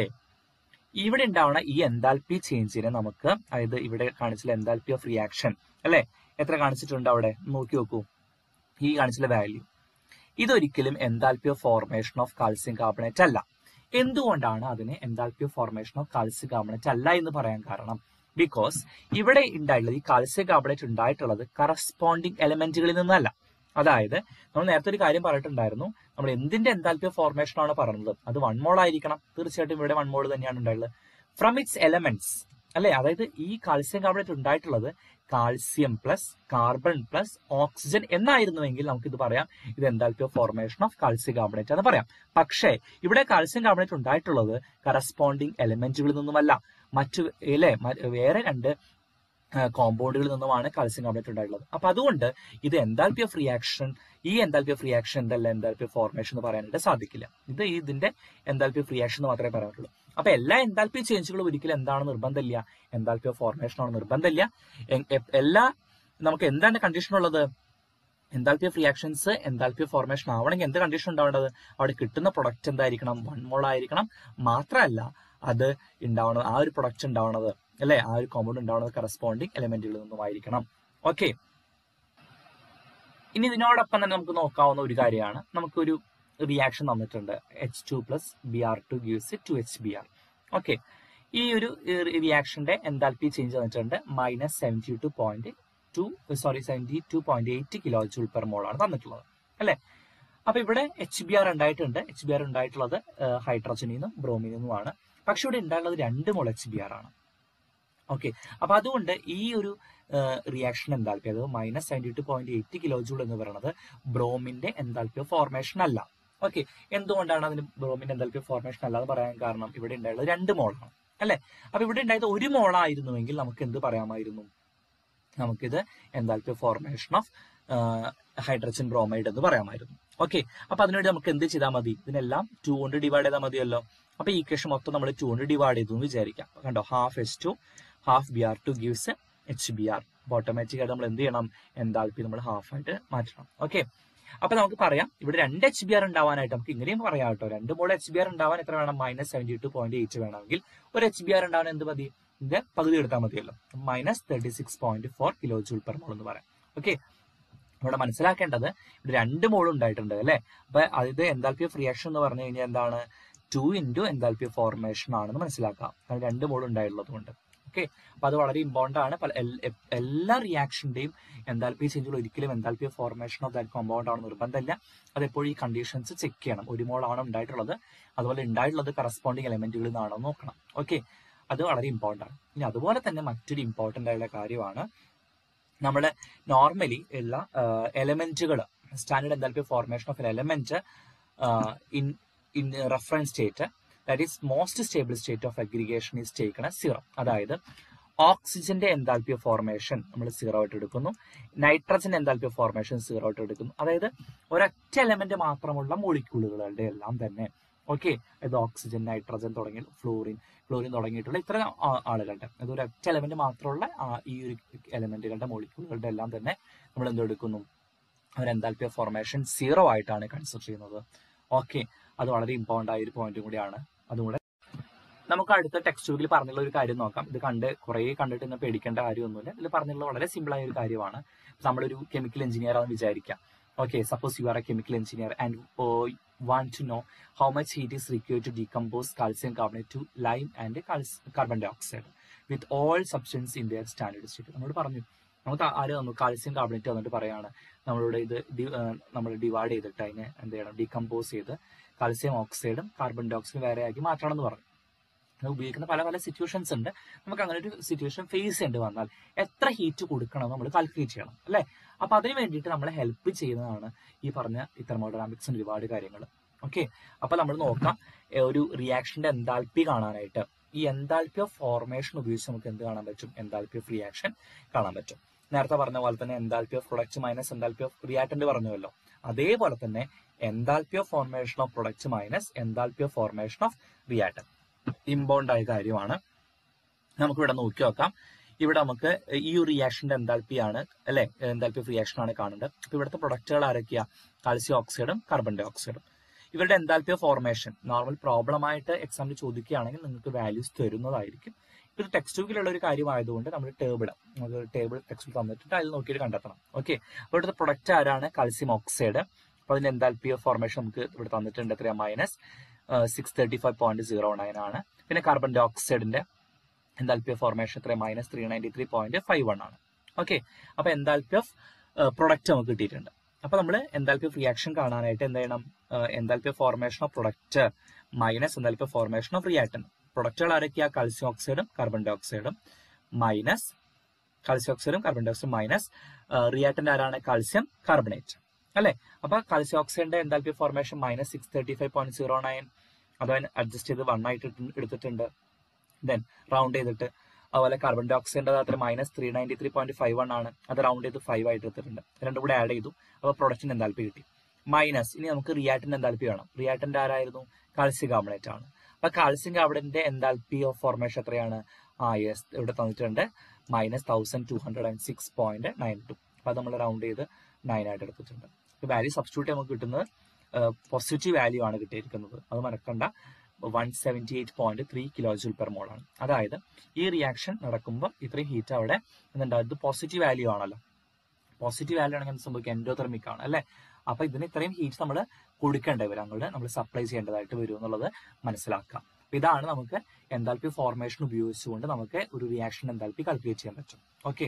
ഇവിടെ ഉണ്ടാവുന്ന ഈ എന്താൽപി ചേഞ്ചിനെ നമുക്ക് അതായത് ഇവിടെ കാണിച്ചുള്ള എന്താൽപി ഓഫ് റിയാക്ഷൻ അല്ലെ എത്ര കാണിച്ചിട്ടുണ്ട് അവിടെ നോക്കി നോക്കൂ ഈ കാണിച്ചുള്ള വാല്യൂ ഇതൊരിക്കലും enthalpy of formation of calcium carbonate അല്ല എന്തുകൊണ്ടാണ് അതിനെ enthalpy of formation of calcium carbonate അല്ല എന്ന് പറയാൻ കാരണം ബിക്കോസ് ഇവിടെ ഉണ്ടായിട്ടുള്ളത് ഈ കാൽസ്യം കാർബണേറ്റ് ഉണ്ടായിട്ടുള്ളത് കറസ്പോണ്ടിങ് എലമെന്റുകളിൽ നിന്നല്ല അതായത് നമ്മൾ നേരത്തെ ഒരു കാര്യം പറഞ്ഞിട്ടുണ്ടായിരുന്നു നമ്മൾ എന്തിന്റെ എന്താൽപി ഓഫ് ഫോർമേഷൻ ആണ് പറഞ്ഞത് അത് വൺ മോൾ ആയിരിക്കണം തീർച്ചയായിട്ടും ഇവിടെ വൺ മോൾ തന്നെയാണ് ഉണ്ടായിട്ടുള്ളത് ഫ്രം ഇറ്റ്സ് എലമെന്റ്സ് അല്ലെ അതായത് ഈ കാൽസ്യം കാർബണേറ്റ് ഉണ്ടായിട്ടുള്ളത് calcium plus carbon plus oxygen എന്നായിരുന്നുവെങ്കിൽ നമുക്ക് ഇത് പറയാം ഇത് enthalpy of formation of calcium carbonate എന്ന് പറയാം പക്ഷേ ഇവിടെ കാൽസ്യം കാർബണേറ്റ് ഉണ്ടായിട്ടുള്ളത് കറസ്പോണ്ടിങ് എലമെന്റുകളിൽ നിന്നുമല്ല മറ്റു അല്ലെ വേറെ രണ്ട് കോമ്പൗണ്ടുകളിൽ നിന്നുമാണ് കാൽസ്യം കാർബണേറ്റ് ഉണ്ടായിട്ടുള്ളത് അപ്പൊ അതുകൊണ്ട് ഇത് എന്താൽപി ഓഫ് റിയാക്ഷൻ ഈ എന്താൽപി ഓഫ് റിയാക്ഷൻ എന്തല്ല എന്താൽപി ഓഫ് ഫോർമേഷൻ എന്ന് പറയാനായിട്ട് സാധിക്കില്ല ഇത് ഇതിന്റെ എന്താൽപി ഓഫ് റിയാക്ഷൻ എന്ന് മാത്രമേ പറയാനുള്ളൂ അപ്പൊ എല്ലാ എന്താൽപി ചേഞ്ചുകളും ഒരിക്കലും എന്താണ് നിർബന്ധമില്ല എന്താൽപി ഓഫ് ഫോർമേഷൻ ആണ് നിർബന്ധമില്ല എല്ലാ നമുക്ക് എന്താണ് കണ്ടീഷൻ ഉള്ളത് enthalpy of reactions enthalpy of formation ആവണമെങ്കിൽ എന്ത് കണ്ടീഷൻ ഉണ്ടാവേണ്ടത് അവിടെ കിട്ടുന്ന പ്രൊഡക്റ്റ് എന്തായിരിക്കണം വൺ മോൾ ആയിരിക്കണം മാത്രമല്ല അത് ഉണ്ടാവണത് ആ ഒരു പ്രൊഡക്റ്റ് ഉണ്ടാവണത് അല്ലെ ആ ഒരു കോമ്പൗണ്ട് ഉണ്ടാവുന്നത് കറസ്പോണ്ടിങ് എലമെന്റുകളിൽ നിന്നുമായിരിക്കണം ഓക്കെ ഇനി ഇതിനോടൊപ്പം തന്നെ നമുക്ക് നോക്കാവുന്ന ഒരു കാര്യമാണ് നമുക്കൊരു റിയാക്ഷൻ തന്നിട്ടുണ്ട് H two plus B R two gives two H B R okay ഈ ഒരു റിയാക്ഷന്റെ എന്താൽപി ചേഞ്ച് തന്നിട്ടുണ്ട് minus seventy two point two sorry seventy two point eight kilo joule per mole ആണ് തന്നിട്ടുള്ളത് അല്ലെ അപ്പൊ ഇവിടെ എച്ച് ബി ആർ ഉണ്ടായിട്ടുണ്ട് എച്ച് ബി ആർ ഉണ്ടായിട്ടുള്ളത് ഹൈഡ്രജനിൽ നിന്നും ബ്രോമിൽ നിന്നുമാണ് പക്ഷെ ഇവിടെ ഉണ്ടായിട്ടുള്ളത് രണ്ട് മോൾ എച്ച് ബി ആർ ആണ് ഓക്കെ അപ്പൊ അതുകൊണ്ട് ഈ ഒരു റിയാക്ഷൻ എന്താൽപ്പി അത് minus seventy two point eight kilo joule എന്ന് പറയുന്നത് ബ്രോമിന്റെ എന്താൽപ്പി ഫോർമേഷൻ അല്ല ഓക്കെ എന്തുകൊണ്ടാണ് അതിന് ബ്രോമിന്റെ എന്താൽപ്പി ഫോർമേഷൻ അല്ല എന്ന് പറയാൻ കാരണം ഇവിടെ ഉണ്ടായത് രണ്ട് മോളാണ് അല്ലെ അപ്പൊ ഇവിടെ ഉണ്ടായത് ഒരു മോളായിരുന്നുവെങ്കിൽ നമുക്ക് എന്ത് പറയാമായിരുന്നു നമുക്കിത് enthalpy formation of hydrogen bromide എന്ന് പറയാമായിരുന്നു ഓക്കെ അപ്പൊ അതിനുവേണ്ടി നമുക്ക് എന്ത് ചെയ്താൽ മതി ഇതിനെല്ലാം ടു കൊണ്ട് ഡിവൈഡ് ചെയ്താൽ മതിയല്ലോ അപ്പൊ ഈ ഇക്വേഷൻ മൊത്തം നമ്മൾ ടു കൊണ്ട് ഡിവൈഡ് ചെയ്തു എന്ന് വിചാരിക്കാം കണ്ടോ half H two half B R two gives H B R അപ്പൊ ഓട്ടോമാറ്റിക് ആയിട്ട് നമ്മൾ എന്ത് ചെയ്യണം എന്താൽപ്പി നമ്മൾ ഹാഫ് ആയിട്ട് മാറ്റണം ഓക്കെ അപ്പൊ നമുക്ക് പറയാം ഇവിടെ രണ്ട് എച്ച് ബി ആർ ഉണ്ടാവാനായിട്ട് നമുക്ക് ഇങ്ങനെയും പറയാം കേട്ടോ രണ്ട് മോൾ എച്ച് ബി ആർ ഉണ്ടാവാൻ എത്ര വേണം minus seventy two point eight വേണമെങ്കിൽ ഒരു എച്ച് ബി ആർ ഉണ്ടാവാൻ എന്ത് മതി ഇതിന്റെ പകുതി എടുത്താൽ മതിയല്ലോ minus thirty six point four kilo joule per mole എന്ന് പറയാം ഓക്കെ ഇവിടെ മനസ്സിലാക്കേണ്ടത് ഇവിടെ രണ്ട് മോൾ ഉണ്ടായിട്ടുണ്ട് അല്ലെ അപ്പൊ അത് എന്താൽപി ഓഫ് റിയാക്ഷൻ എന്ന് പറഞ്ഞു കഴിഞ്ഞാൽ എന്താണ് ടു ഇൻറ്റു എന്താൽപി ഫോർമേഷൻ ആണെന്ന് മനസ്സിലാക്കാം അത് രണ്ട് മോൾ ഉണ്ടായിട്ടുള്ളത് കൊണ്ട് ഓക്കെ അപ്പൊ അത് വളരെ ഇമ്പോർട്ടന്റ് ആണ് പല എൽ- എ- എല്ലാ റിയാക്ഷന്റെയും എന്താൽപി ചേഞ്ചുകൾ ഒരിക്കലും enthalpy formation of that compound ആണ് നിർബന്ധമില്ല അത് എപ്പോഴും ഈ കണ്ടീഷൻസ് ചെക്ക് ചെയ്യണം ഒരു മോൾ ആണ് ഉണ്ടായിട്ടുള്ളത് അതുപോലെ ഉണ്ടായിട്ടുള്ളത് കറസ്പോണ്ടിങ് എലമെന്റുകളിൽ നിന്നാണോ എന്ന് നോക്കണം ഓക്കെ അത് വളരെ ഇമ്പോർട്ടന്റ് ആണ് ഇനി അതുപോലെ തന്നെ മറ്റൊരു ഇമ്പോർട്ടന്റ് ആയിട്ടുള്ള കാര്യമാണ് നമ്മൾ നോർമലി ഉള്ള എലമെന്റുകൾ standard enthalpy formation of element in in reference state that is most stable state of aggregation is taken zero അതായത് ഓക്സിജന്റെ എന്താൽപി ഫോർമേഷൻ നമ്മൾ സീറോ ആയിട്ട് എടുക്കുന്നു നൈട്രജൻ എന്താൽപി ഫോർമേഷൻ സീറോ ആയിട്ട് എടുക്കുന്നു അതായത് ഒരൊറ്റ എലമെന്റ് മാത്രമുള്ള മോളിക്യൂളുകളുടെ എല്ലാം തന്നെ ഓക്കെ ഇത് ഓക്സിജൻ നൈട്രജൻ തുടങ്ങി ഫ്ലോറിൻ ഫ്ലോറിൻ തുടങ്ങിയിട്ടുള്ള ഇത്ര ആ- ആളുകളുടെ അത് ഒരു ഒറ്റ എലമെന്റ് മാത്രമുള്ള ആ ഈ ഒരു എലമെന്റുകളുടെ മോളിക്യൂളുകളുടെ എല്ലാം തന്നെ നമ്മൾ എന്തെടുക്കുന്നു അവർ എന്താൽപി ഫോർമേഷൻ സീറോ ആയിട്ടാണ് കൺസിഡർ ചെയ്യുന്നത് ഓക്കെ അത് വളരെ ഇമ്പോർട്ടന്റ് ആയ ഒരു പോയിന്റും കൂടിയാണ് അതും കൂടെ നമുക്ക് അടുത്ത ടെക്സ്റ്റ് ബുക്കിൽ പറഞ്ഞുള്ള ഒരു കാര്യം നോക്കാം ഇത് കണ്ട് കുറേ കണ്ടിട്ട് ഇന്ന് പേടിക്കേണ്ട കാര്യമൊന്നുമില്ല ഇതിൽ പറഞ്ഞുള്ള വളരെ സിമ്പിൾ ആയ ഒരു കാര്യമാണ് നമ്മളൊരു കെമിക്കൽ എഞ്ചിനീയർ ആണെന്ന് വിചാരിക്കാം okay suppose you are a chemical engineer and want to know how much heat is required to decompose calcium carbonate to lime and carbon dye dioxide with all substance in their standard state നമ്മളോട് പറഞ്ഞു നമുക്ക് ആര് തന്നു calcium carbonate വന്നിട്ട് പറയാണ് നമ്മളുടെ ഇത് നമ്മൾ ഡിവൈഡ് ചെയ്തിട്ട് അതിനെ എന്ത് ചെയ്യണം ഡീകമ്പോസ് ചെയ്ത് കാൽസ്യം ഓക്സൈഡും കാർബൺ ഡൈ ഓക്സൈഡും വേറെ ആക്കി മാറ്റണം എന്ന് പറഞ്ഞു അത് ഉപയോഗിക്കുന്ന പല പല സിറ്റുവേഷൻസ് ഉണ്ട് നമുക്ക് അങ്ങനെ ഒരു സിറ്റുവേഷൻ ഫേസ് ചെയ്യേണ്ടി വന്നാൽ എത്ര ഹീറ്റ് കൊടുക്കണം നമ്മൾ കാൽക്കുലേറ്റ് ചെയ്യണം അല്ലെ അപ്പൊ അതിന് വേണ്ടിയിട്ട് നമ്മളെ ഹെൽപ്പ് ചെയ്യുന്നതാണ് ഈ പറഞ്ഞ ഈ തെർമോഡൈനാമിക്സിന്റെ ഒരുപാട് കാര്യങ്ങൾ ഓക്കെ അപ്പൊ നമ്മൾ നോക്കാം ഏ, ഒരു റിയാക്ഷന്റെ എന്താൽപ്പി കാണാനായിട്ട് ഈ എന്താൽപ്പി ഓഫ് ഫോർമേഷൻ ഉപയോഗിച്ച് നമുക്ക് എന്ത് കാണാൻ പറ്റും എന്താൽപ്പി ഓഫ് റിയാക്ഷൻ കാണാൻ പറ്റും നേരത്തെ പറഞ്ഞ പോലെ തന്നെ enthalpy of product minus enthalpy of reactant പറഞ്ഞുവല്ലോ അതേപോലെ തന്നെ enthalpy of formation of product minus enthalpy of formation of reactant important ആയ കാര്യമാണ് നമുക്ക് ഇവിടെ നോക്കി നോക്കാം ഇവിടെ നമുക്ക് ഈ ഒരു റിയാക്ഷന്റെ എന്താൽപ്പി ആണ് അല്ലെ എന്താൽപ്പി ഓഫ് റിയാക്ഷൻ ആണ് കാണേണ്ടത് അപ്പൊ ഇവിടുത്തെ പ്രൊഡക്റ്റുകൾ ആരൊക്കെയാ കാൽസ്യം ഓക്സൈഡും കാർബൺ ഡൈ ഓക്സൈഡും ഇവരുടെ enthalpy of formation normal problem ആയിട്ട് എക്സാമിൽ ചോദിക്കുകയാണെങ്കിൽ നിങ്ങൾക്ക് വാല്യൂസ് തരുന്നതായിരിക്കും ഇത് ടെക്സ്റ്റ് ബുക്കിലുള്ള ഒരു കാര്യമായതുകൊണ്ട് നമ്മൾ ടേബിൾ നമുക്ക് ടേബിൾ ടെക്സ്റ്റ് തന്നിട്ടുണ്ട് അതിൽ നോക്കിയിട്ട് കണ്ടെത്തണം ഓക്കെ അപ്പോൾ ഇവിടുത്തെ പ്രൊഡക്റ്റ് ആരാണ് കാൽസ്യം ഓക്സൈഡ് അപ്പോൾ അതിന്റെ എന്താൽപ്പി ഓഫ് ഫോർമേഷൻ നമുക്ക് ഇവിടെ തന്നിട്ടുണ്ട് എത്രയാ minus six thirty five point zero nine ആണ് പിന്നെ കാർബൺ ഡൈ ഓക്സൈഡിന്റെ എന്താൽപ്പി ഓഫ് ഫോർമേഷൻ എത്ര minus three ninety three point five one ആണ് ഓക്കെ അപ്പൊ എന്താൽപ്പി ഓഫ് പ്രൊഡക്റ്റ് നമുക്ക് കിട്ടിയിട്ടുണ്ട് അപ്പൊ നമ്മൾ എന്താൽപ്പി ഓഫ് റിയാക്ഷൻ കാണാനായിട്ട് എന്ത് ചെയ്യണം enthalpy of formation of product minus enthalpy of formation of reactant പ്രൊഡക്റ്റുകൾ ആരൊക്കെയാ കാൽസ്യം ഓക്സൈഡും കാർബൺ ഡൈ ഓക്സൈഡും മൈനസ് കാൽസ്യം ഓക്സൈഡും കാർബൺ ഡൈ ഓക്സൈഡും മൈനസ് റിയാക്ടന്റ് ആരാണ് കാൽസ്യം കാർബണേറ്റ് അല്ലെ അപ്പൊ കാൽസ്യം ഓക്സൈഡിന്റെ enthalpy formation minus six thirty five point zero nine അതവൻ അഡ്ജസ്റ്റ് ചെയ്ത് വൺ ആയിട്ട് ഇട്ട് എടുത്തിട്ടുണ്ട് ദെൻ റൗണ്ട് ചെയ്തിട്ട് അതുപോലെ കാർബൺ ഡൈ ഓക്സൈഡിന്റെ അത്ര minus three ninety three point five one ആണ് അത് റൗണ്ട് ചെയ്ത് ഫൈവ് ആയിട്ട് എടുത്തിട്ടുണ്ട് രണ്ടും കൂടെ ആഡ് ചെയ്തു അപ്പോൾ പ്രൊഡക്റ്റിന് എന്താൽപ്പി കിട്ടി മൈനസ് ഇനി നമുക്ക് റിയാക്ടന്റ് എന്താൽപ്പി വേണം റിയാക്ടന്റ് ആരായിരുന്നു കാൽസ്യം കാർബണേറ്റ് ആണ് അപ്പൊ കാൽസ്യം കാർബണേറ്റിന്റെ എന്താൽപ്പി ഓഫ് ഫോർമേഷൻ എത്രയാണ് ആ യെസ് ഇവിടെ തന്നിട്ടുണ്ട് minus thousand two hundred and six point nine two അപ്പൊ അത് നമ്മൾ റൗണ്ട് ചെയ്ത് നയൻ ആയിട്ട് എടുത്തിട്ടുണ്ട് വാല്യൂ സബ്സ്റ്റിറ്റ്യൂട്ട് നമുക്ക് കിട്ടുന്നത് പോസിറ്റീവ് വാല്യൂ ആണ് കിട്ടിയിരിക്കുന്നത് അത് മറക്കണ്ട one seventy eight point three kilo joule per mole ആണ് അതായത് ഈ റിയാക്ഷൻ നടക്കുമ്പോൾ ഇത്രയും ഹീറ്റ് അവിടെ എന്തുണ്ടാവും ഇത് പോസിറ്റീവ് വാല്യൂ ആണല്ലോ പോസിറ്റീവ് വാല്യൂ ആണെങ്കിൽ എന്ത് സംഭവിക്കും എൻഡോതെർമിക് ആണ് അല്ലെ അപ്പൊ ഇതിന് ഇത്രയും ഹീറ്റ് നമ്മൾ കൊടുക്കേണ്ടി വരും അങ്ങോട്ട് നമ്മൾ സപ്ലൈ ചെയ്യേണ്ടതായിട്ട് വരും എന്നുള്ളത് മനസ്സിലാക്കാം അപ്പൊ ഇതാണ് നമുക്ക് എന്താൽപി ഫോർമേഷൻ ഉപയോഗിച്ചുകൊണ്ട് നമുക്ക് ഒരു റിയാക്ഷൻ എന്താൽപി കാൽക്കുലേറ്റ് ചെയ്യാൻ പറ്റും ഓക്കെ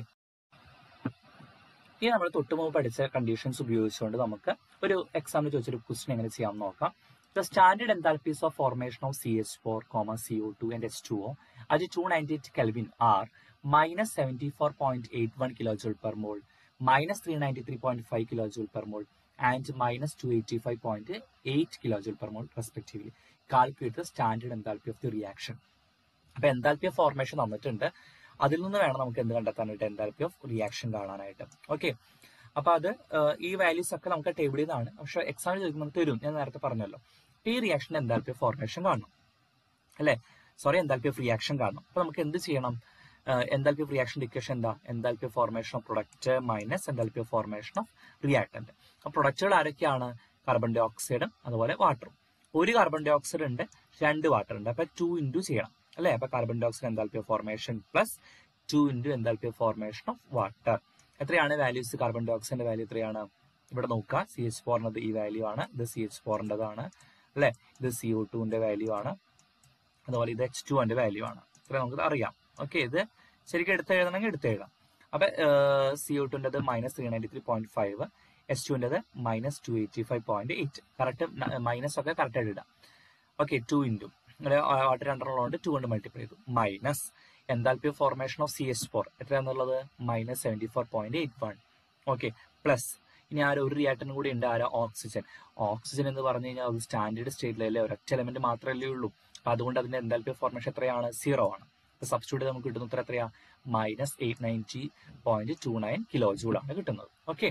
ഇനി നമ്മൾ തൊട്ട് മുമ്പ് പഠിച്ച കണ്ടീഷൻസ് ഉപയോഗിച്ചുകൊണ്ട് നമുക്ക് ഒരു എക്സാമിൽ ചോദിച്ചൊരു ക്വസ്റ്റൻ എങ്ങനെ ചെയ്യാം നോക്കാം The standard enthalpies of formation of CH4, comma CO2 and H2O at 298 Kelvin are minus 74.81 kilojoule per mole, minus 393.5 kilojoule per mole, and minus 285.8 kilojoule per mole respectively. Calculate the standard enthalpy of the reaction. അപ്പൊ enthalpy of formation തന്നിട്ടുണ്ട് അതിൽ നിന്ന് വേണം നമുക്ക് എന്ത് കണ്ടെത്താനായിട്ട് enthalpy of reaction കാണാനായിട്ട് okay അപ്പൊ അത് ഏഹ്, ഈ വാല്യൂസ് ഒക്കെ നമുക്ക് ടേബിളിൽ നിന്നാണ് പക്ഷെ എക്സാമിൽ ചോദിക്കുമ്പോൾ നമുക്ക് തരും ഞാൻ നേരത്തെ പറഞ്ഞല്ലോ ഈ റിയാക്ഷൻ എന്താൽപ്പി ഓഫ് ഫോർമേഷൻ കാണണം അല്ലെ സോറി എന്താൽപ്പി ഓഫ് റിയാക്ഷൻ കാണണം അപ്പൊ നമുക്ക് എന്ത് ചെയ്യണം എന്താൽപി ഓഫ് റിയാക്ഷൻ ഇക്വേഷൻ എന്താ enthalpy of formation of product minus enthalpy of formation of reactant അപ്പൊ പ്രൊഡക്റ്റുകൾ ആരൊക്കെയാണ് കാർബൺ ഡൈ ഓക്സൈഡും അതുപോലെ വാട്ടറും ഒരു കാർബൺ ഡൈ ഓക്സൈഡ് ഉണ്ട് രണ്ട് വാട്ടർ ഉണ്ട് അപ്പൊ ടു ഇൻറ്റു ചെയ്യണം അല്ലെ അപ്പൊ carbon dye dioxide enthalpy of formation plus two into enthalpy of formation of water എത്രയാണ് വാല്യൂസ് കാർബൺ ഡൈ ഓക്സൈഡിന്റെ വാല്യൂ എത്രയാണ് ഇവിടെ നോക്കുക സി എച്ച് ഫോറിനത് ഈ വാല്യൂ ആണ് ഇത് സി എച്ച് ഫോറിൻ്റെതാണ് അല്ലെ ഇത് സി ഒ ടുവിന്റെ വാല്യൂ ആണ് അതുപോലെ ഇത് എച്ച് ടു ന്റെ വാല്യൂ ആണ് ഇത്ര നമുക്ക് അറിയാം ഓക്കെ ഇത് ശരിക്കും എടുത്ത് എഴുതണമെങ്കിൽ എടുത്ത് എഴുതാം അപ്പൊ സി ഒ ടുൻ്റെത് minus three ninety three point five H ടുൻ്റെത് minus two eighty five point eight correct minus ഒക്കെ കറക്റ്റ് ആയിട്ട് ഇടാം ഓക്കെ ടു ഇൻറ്റു വാട്ടർ രണ്ടെണ്ണമുള്ളതുകൊണ്ട് ടു കൊണ്ട് മൾട്ടിപ്ലൈ ചെയ്തു minus enthalpy formation of C H four എത്രയാണെന്നുള്ളത് minus seventy four point eight one okay plus ഇനി ആരോ ഒരു റിയാക്ടറിനും കൂടി ഉണ്ട് ആരോ ഓക്സിജൻ ഓക്സിജൻ എന്ന് പറഞ്ഞു കഴിഞ്ഞാൽ അത് സ്റ്റാൻഡേർഡ് സ്റ്റേറ്റിലല്ലേ ഒരൊറ്റ എലമെന്റ് മാത്രമല്ലേ ഉള്ളൂ അപ്പൊ അതുകൊണ്ട് അതിന്റെ എന്താൽപി ഫോർമേഷൻ എത്രയാണ് സീറോ ആണ് സബ്സ്റ്റിറ്റ്യൂട്ട് നമുക്ക് കിട്ടുന്ന ഉത്തരം എത്രയാ minus eight ninety point two nine kilo joule ആണ് കിട്ടുന്നത് ഓക്കെ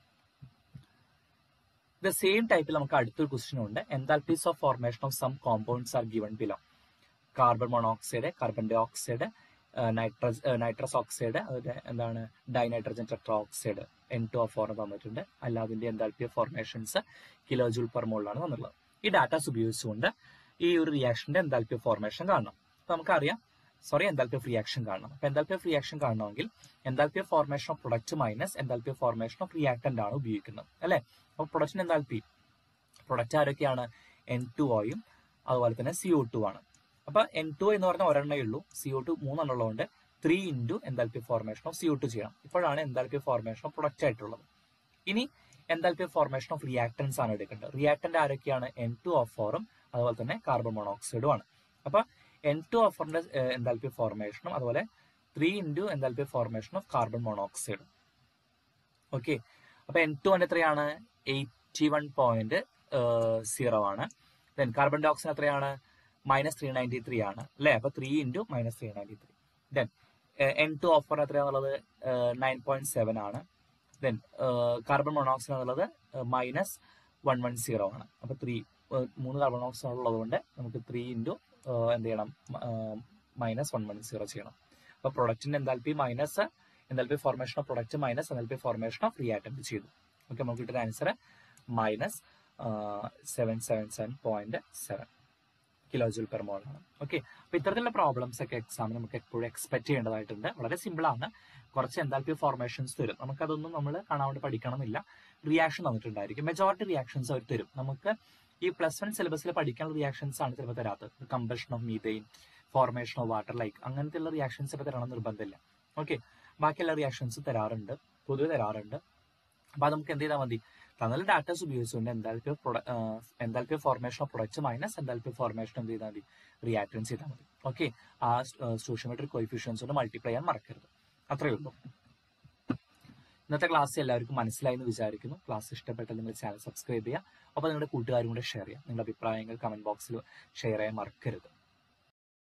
ദ സെയിം ടൈപ്പിൽ നമുക്ക് അടുത്തൊരു ക്വസ്റ്റ്യൻ ഉണ്ട് enthalpies of formation of some compounds are given below carbon monoxide carbon dye dioxide nitrous nitrous oxide അതുപോലെ എന്താണ് dinitrogen tetra oxide N two O four തന്നിട്ടുണ്ട് അല്ലാതിന്റെ enthalpy formations kilo joule per മോളിലാണ് തന്നിട്ടുള്ളത് ഈ ഡാറ്റാസ് ഉപയോഗിച്ചുകൊണ്ട് ഈ ഒരു റിയാക്ഷന്റെ എന്താൽപി ഫോർമേഷൻ കാണണം അപ്പൊ നമുക്കറിയാം സോറി എന്താൽപി ഓഫ് റിയാക്ഷൻ കാണണം അപ്പൊ എന്താൽപി ഓഫ് റിയാക്ഷൻ കാണണമെങ്കിൽ enthalpy of formation of product minus enthalpy of formation of reactant ആണ് ഉപയോഗിക്കുന്നത് അല്ലെ അപ്പൊ പ്രൊഡക്റ്റിന് എന്താൽപി പ്രൊഡക്റ്റ് ആരൊക്കെയാണ് എൻ ടു ഓയും അതുപോലെ തന്നെ സി ഒ ടു ആണ് അപ്പൊ എൻ ടു എന്ന് പറഞ്ഞാൽ ഒരെണ്ണേ ഉള്ളൂ സി ഒ ടു മൂന്നെണ്ണം ഉള്ളതുകൊണ്ട് three into enthalpy formation of C O two ചെയ്യണം ഇപ്പോഴാണ് എന്താൽപി ഫോർമേഷൻ ഓഫ് പ്രൊഡക്റ്റ് ആയിട്ടുള്ളത് ഇനി എന്താൽപി ഫോർമേഷൻ ഓഫ് റിയാക്ടൻസ് ആണ് എടുക്കേണ്ടത് റിയാക്ടന്റ് ആരൊക്കെയാണ് എൻ ടു ഓഫ് ഫോറും അതുപോലെ തന്നെ കാർബൺ മോണോക്സൈഡും ആണ് അപ്പൊ എൻ ടു ഓഫ് ഫോറിന്റെ എന്താൽപി ഫോർമേഷനും അതുപോലെ three into enthalpy formation of carbon monoxide okay അപ്പൊ എൻ ടു എത്രയാണ് എയ്റ്റി വൺ പോയിന്റ് സീറോ ആണ് ദെൻ കാർബൺ ഡൈ ഓക്സൈഡ് എത്രയാണ് മൈനസ് ത്രീ നയൻറ്റി ത്രീ ആണ് അല്ലെ അപ്പൊ three into minus three ninety three then N two of four എത്രയാണെന്നുള്ളത് nine point seven ആണ് ദെൻ കാർബൺ മോണോക്സൈഡ് എന്നുള്ളത് മൈനസ് വൺ വൺ സീറോ ആണ് അപ്പൊ ത്രീ മൂന്ന് കാർബൺ മോണോക്സൈഡ് ഉള്ളത് കൊണ്ട് നമുക്ക് ത്രീ ഇൻറ്റു എന്ത് ചെയ്യണം മൈനസ് വൺ വൺ സീറോ ചെയ്യണം അപ്പൊ പ്രൊഡക്റ്റിന്റെ enthalpy minus enthalpy formation of product minus enthalpy formation of reactant ചെയ്തു ഓക്കെ നമുക്ക് കിട്ടുന്ന answer minus seven seven seven point seven kilo joule per mole ആണ് ഓക്കെ അപ്പൊ ഇത്തരത്തിലുള്ള പ്രോബ്ലംസ് ഒക്കെ എക്സാമിന് നമുക്ക് എപ്പോഴും എക്സ്പെക്ട് ചെയ്യേണ്ടതായിട്ടുണ്ട് വളരെ സിമ്പിൾ ആണ് കുറച്ച് എന്താൽപി ഫോർമേഷൻസ് തരും നമുക്കതൊന്നും നമ്മൾ കാണാണ്ട് പഠിക്കണമെന്നില്ല റിയാക്ഷൻ തന്നിട്ടുണ്ടായിരിക്കും മെജോറിറ്റി റിയാക്ഷൻസ് അവർ തരും നമുക്ക് ഈ പ്ലസ് വൺ സിലബസിൽ പഠിക്കാനുള്ള റിയാക്ഷൻസ് ആണ് ചിലപ്പോൾ തരാത്തത് combustion of methane formation of water like അങ്ങനത്തെ ഉള്ള റിയാക്ഷൻസ് ഒക്കെ തരണം നിർബന്ധമില്ല ഓക്കെ ബാക്കിയുള്ള റിയാക്ഷൻസ് തരാറുണ്ട് പൊതുവെ തരാറുണ്ട് അപ്പൊ അത് നമുക്ക് എന്ത് ചെയ്താൽ മതി തന്നാൽ ഡാറ്റാസ് ഉപയോഗിച്ചുകൊണ്ട് enthalpy enthalpy formation of product minus enthalpy formation എന്ത് ചെയ്താൽ മതി റിയാക്ടൻസ് ചെയ്താൽ മതി ഓക്കെ ആ സ്റ്റോഷിയോമെട്രിക് കോയിഫിഷ്യൻസ് കൊണ്ട് മൾട്ടിപ്ലൈ ചെയ്യാൻ മറക്കരുത് അത്രയേ ഉള്ളൂ ഇന്നത്തെ ക്ലാസ് എല്ലാവർക്കും മനസ്സിലായി എന്ന് വിചാരിക്കുന്നു ക്ലാസ് ഇഷ്ടപ്പെട്ടാൽ നിങ്ങൾ ചാനൽ സബ്സ്ക്രൈബ് ചെയ്യുക അപ്പോൾ നിങ്ങളുടെ കൂട്ടുകാരും കൂടെ ഷെയർ ചെയ്യുക നിങ്ങളുടെ അഭിപ്രായങ്ങൾ കമന്റ് ബോക്സിൽ ഷെയർ ചെയ്യാൻ മറക്കരുത്